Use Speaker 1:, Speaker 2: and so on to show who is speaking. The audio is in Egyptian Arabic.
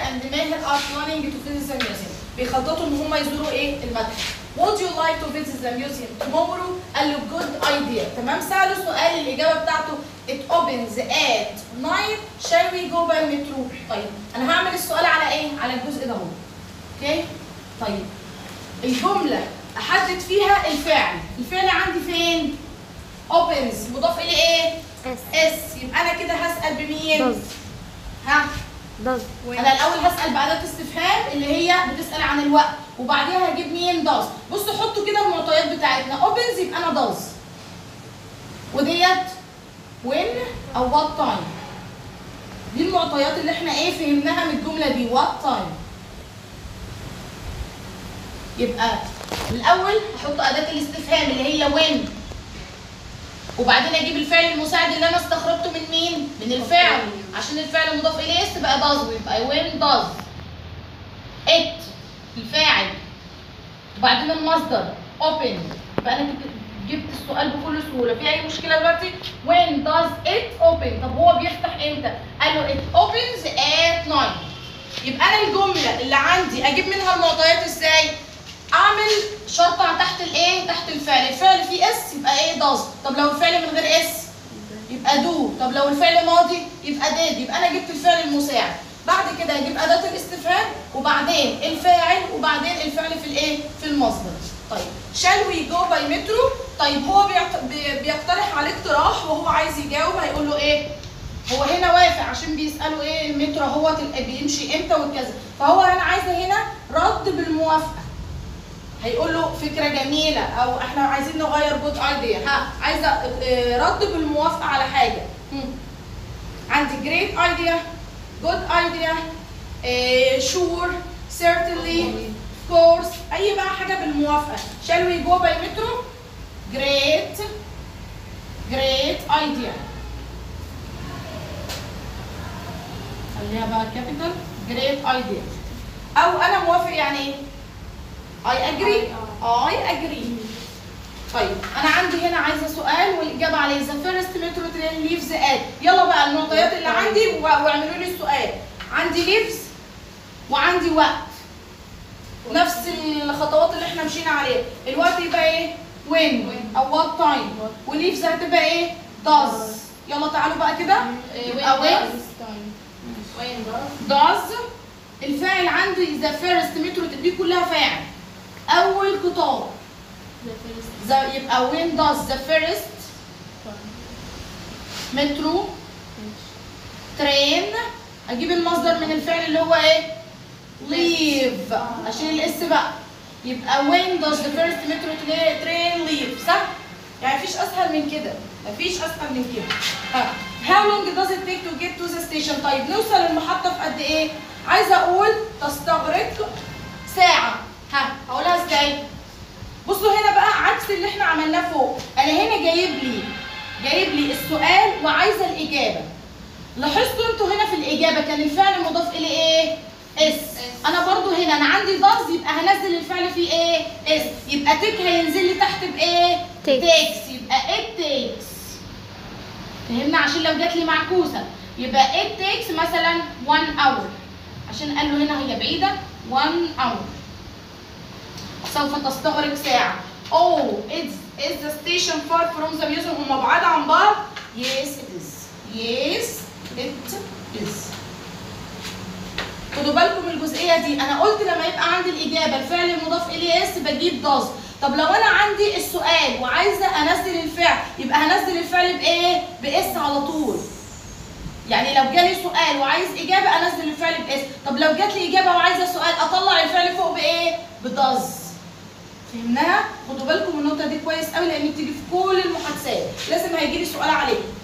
Speaker 1: and ماهر are planning to visit the museum بيخططوا ان هم يزوروا ايه المتحف Would you like to visit the museum tomorrow؟ قال له good idea تمام سأله سؤال الإجابة بتاعته it opens at 9 shall we go by metro؟ طيب أنا هعمل السؤال على إيه؟ على الجزء ده اهو اوكي؟ طيب الجملة أحدد فيها الفعل الفعل عندي فين؟ opens مضاف إليه إيه؟
Speaker 2: اس
Speaker 1: اس يبقى أنا كده هسأل بمين؟
Speaker 2: does
Speaker 1: ها؟
Speaker 2: does
Speaker 1: انا الاول هسال بعدات استفهام اللي هي بتسال عن الوقت وبعديها هجيب مين داز بصوا حطوا كده المعطيات بتاعتنا اوبنز يبقى انا داز وديت وين او وات تايم دي المعطيات اللي احنا ايه فهمناها من الجمله دي وات تايم يبقى الاول هحط اداه الاستفهام اللي هي وين وبعدين اجيب الفعل المساعد اللي انا استخرجته من مين؟ من الفعل عشان الفعل مضاف اليه اس بقى does ويبقى when does it الفاعل وبعدين المصدر open يبقى انا جبت جبت السؤال بكل سهوله في اي مشكله دلوقتي when does it open طب هو بيفتح امتى؟ قال له it opens at 9 يبقى انا الجمله اللي عندي اجيب منها المعطيات ازاي؟ اعمل شرطه تحت الايه؟ تحت الفعل، الفعل فيه اس يبقى ايه does، طب لو الفعل من غير اس يبقى دو، طب لو الفعل ماضي يبقى ديد، يبقى انا جبت الفعل المساعد، بعد كده اجيب اداه الاستفهام وبعدين الفاعل وبعدين الفعل في الايه؟ في المصدر. طيب shall we go by metro؟ طيب هو بيعت- بي- بيقترح عليه اقتراح وهو عايز يجاوب هيقول له ايه؟ هو هنا وافق عشان بيسالوا ايه المترو هو تل- بيمشي امتى وكذا فهو انا عايزه هنا رد بالموافقه هيقول له فكره جميله او احنا عايزين نغير جود ايديا ها عايزه آه، رد بالموافقه على حاجه هم. عندي great idea good idea آه، sure certainly of course اي بقى حاجه بالموافقه shall we go by metro great great idea خليها بقى كابيتال جريت ايديا او انا موافق يعني ايه اي اجري اي اجري طيب انا عندي هنا عايزه سؤال والاجابه عليه ذا فيرست مترو ترين ليفز ات يلا بقى المعطيات اللي عندي و- واعملوا لي السؤال عندي ليفز وعندي وقت نفس الخطوات اللي احنا مشينا عليها الوقت يبقى ايه وين او وات تايم وليفز هتبقى ايه does يلا تعالوا بقى كده يبقى وين
Speaker 3: وين does
Speaker 1: does الفاعل عندي ذا فيرست مترو دي كلها فاعل اول خطاب
Speaker 3: the first
Speaker 1: ذا يبقى وين does the first مترو ترين اجيب المصدر من الفعل اللي هو ايه leave اشيل الاس بقى يبقى when does the first metro tra- train leave صح يعني مفيش اسهل من كده مفيش اسهل من كده ها how long does it take to get to the station طيب نوصل المحطة في قد ايه عايزة اقول تستغرق ساعة ها هقولها ازاي بصوا هنا بقى عكس اللي احنا عملناه فوق انا هنا جايب لي جايب لي السؤال وعايزه الاجابه لاحظتوا انتوا هنا في الاجابه كان الفعل مضاف اليه ايه اس انا برضو هنا انا عندي ضز يبقى هنزل الفعل فيه ايه اس يبقى تك هينزل لي تحت بايه
Speaker 2: Takes.
Speaker 1: takes يبقى it takes فهمنا عشان لو جات لي معكوسه يبقى it takes مثلا 1 hour عشان قال له هنا هي بعيده 1 hour سوف تستغرق ساعة. Oh, is is the station far from the museum؟ هم بعاد عن بعض؟ Yes, it is. Yes, it is. خدوا بالكم من الجزئية دي، أنا قلت لما يبقى عندي الإجابة الفعل المضاف إليه اس بجيب does. طب لو أنا عندي السؤال وعايزة أنزل الفعل، يبقى هنزل الفعل بإيه؟ بإس على طول. يعني لو جالي سؤال وعايز اجابه انزل الفعل باس طب لو جات لي اجابه وعايزه سؤال اطلع الفعل فوق بايه بداز فهمناها خدوا بالكم من النقطه دي كويس قوي لان بتيجي في كل المحادثات لازم هيجي لي سؤال عليه